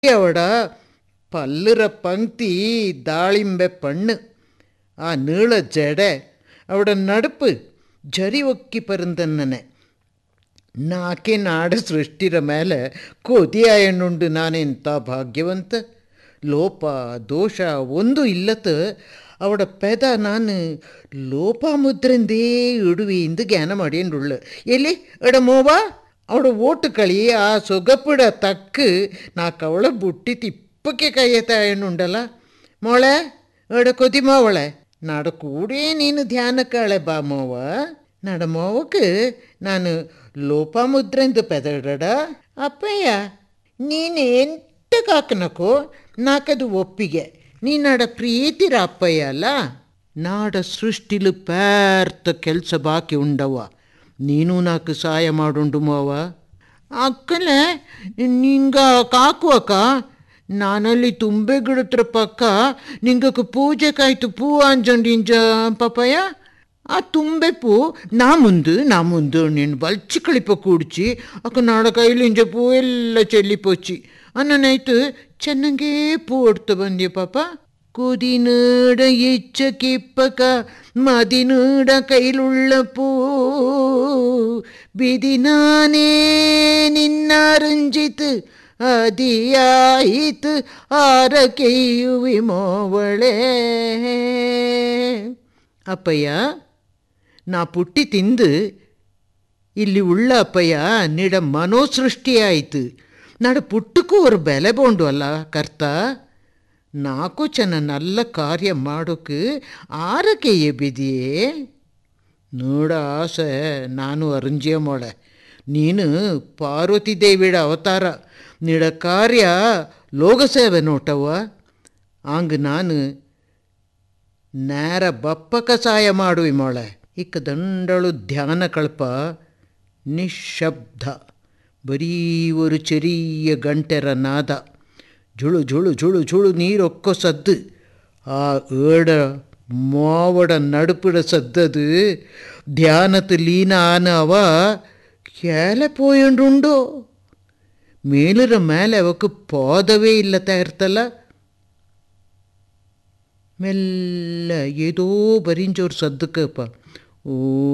அவட பல்லுற பங்கி தாளிம்பೆ ಪಣ್ಣು ಆ ನೀಳ ಜಡೆ ಅವಡ ನಡುಪು ಜರಿ ಒಕ್ಕಿ ಪರಂದನ್ನನೆ ನಾಕೆ ನಾಡ ಸೃಷ್ಟಿರ ಮೇಲೆ ಕೊದಿಯಾಯಣ್ಣುಂಡು ನಾನೆಂಥ ಭಾಗ್ಯವಂತ ಲೋಪ ದೋಷ ಒಂದು ಇಲ್ಲತ ಅವಡ ಪೆದ ನಾನು ಲೋಪಾಮುದ್ರಂದೇ ಇಡುವಿಯಿಂದ ಜ್ಞಾನ ಮಾಡಿಯಂಡುಳ್ಳು ಎಲ್ಲಿ ಎಡ ಮೋವಾ ಅವಡ ಓಟು ಕಳಿ ಆ ಸೊಗಪುಡ ತಕ್ಕು ನಾಕ್ ಅವಳ ಬುಟ್ಟಿ ತಿಪ್ಪಕ್ಕೆ ಕೈಯತಾಯಣ್ಣುಂಡಲ್ಲ മോളെ എവിടെ കൊതി മോവളെ നട കൂടെ നീನು ಧ್ಯಾನಕ್ಕಾಳೆ ಬಾ ಮೋವ ನಡ ಮೋವಕ್ಕೆ ನಾನು ಲೋಪಾಮುದ್ರೆಂದು ಪೆದಡಡ ಅಪ್ಪಯ್ಯ ನೀನು ಎಂಟ ಕಾಕನಕೋ ನಾಕದು ಒಪ್ಪಿಗೆ ನೀ ನಡ ಪ್ರೀತಿರ ಅಪ್ಪಯ್ಯ ಅಲ್ಲ ನಾಡ ಸೃಷ್ಟಿಲು ಪೇರ್ತ ಕೆಲಸ ಬಾಕಿ ಉಂಡವ ನೀನು ನಾಲ್ಕು ಸಹಾಯ ಮಾಡುಂಡು ಮೋವ ಅಕ್ಕಲೆ ನಿಂಗ ಕಾಕುವಕ್ಕ ನಾನಲ್ಲಿ ತುಂಬೆ ಗಿಡತ್ರ ಪಕ್ಕ ನಿಂಗಕ್ಕೆ ಪೂಜೆಕಾಯ್ತು ಪೂ ಅಂಜಂಡಿಂಜ ಪಪಯ ಆ ತುಂಬೆ ಪೂ ನಾ ಮುಂದು ನಾ ಮುಂದು ನೀನು ಬಲ್ಚಿ ಕಳಿಪ ಕೂಡ್ಚಿ ಅಕ್ಕ ನಾಡ ಕೈಲಿಂಜ ಪೂ ಎಲ್ಲ ಚೆಲ್ಲಿಪೋಚಿ ಅನ್ನನೈತು ಚೆನ್ನಾಗೇ ಪೂ ಒಡ್ತು ಬಂದ್ಯ ಪಾಪ ಕುದಿನೂಡ ಇಚ್ಚ ಕಿಪ್ಪಕ ಮದಿನೂಡ ಕೈಲುಳ್ಳ ಪೂ ಬಿದಿ ನಾನೇ ನಿನ್ನ ರಂಜಿತು ಅದಿಯಾಯಿತು ಆರಕೆಯುವಿ ಮೋವಳೆ ಅಪ್ಪಯ್ಯ ನಾ ಪುಟ್ಟಿ ತಿಂದು ಇಲ್ಲಿ ಉಳ್ಳ ಅಪ್ಪಯ್ಯ ನಿಡ ಮನೋಸೃಷ್ಟಿಯಾಯಿತು ನಡ ಪುಟ್ಟಕ್ಕೂ ஒரு ಬೆಲೆ ಬೋಂಡು ಅಲ್ಲ ಕರ್ತ ನಾಲ್ಕು ಚೆನ್ನ ನಲ್ಲ ಕಾರ್ಯ ಮಾಡೋಕ್ಕೆ ಆರಕೆಯೇ ಬಿದಿಯೇ ನೋಡ ಆಸೆ ನಾನು ಅರಂಜಿಯ ಮೋಳೆ ನೀನು ಪಾರ್ವತಿ ದೇವಿಡ ಅವತಾರ ನಿಡ ಕಾರ್ಯ ಲೋಗಸೇವೆ ನೋಟವ್ವ ಆಂಗ್ ನಾನು ನೇರ ಬಪ್ಪಕ ಸಹಾಯ ಮಾಡುವಿ ಮೊಳೆ ಇಕ್ಕ ದಂಡಳು ಧ್ಯಾನ ಕಳ್ಪ ನಿಶಬ್ದ ಬರೀ ஒரு ಚೆರಿಯ ಗಂಟೆರ ನಾದ ಜುಳು ಜುಳು ಜುಳು ಜುಳು ನೀರೊಕ್ಕೊ ಸದ್ದು ಆ ಏಡ மாவட நடுப்பிட சத்தது தியானத்து லீன ஆன அவ கேல போயண்டுண்டೋ ಮೇಲಿರ ಮೇಲೆ ಅವಕ್ಕೆ ಪಾದವೇ ಇಲ್ಲತಾ ಇರ್ತಲ್ಲ ಮೆಲ್ಲ ಏದೋ ಬರಿಂಜೋರು ಸದ್ದಕ್ಕಪ್ಪ ಓ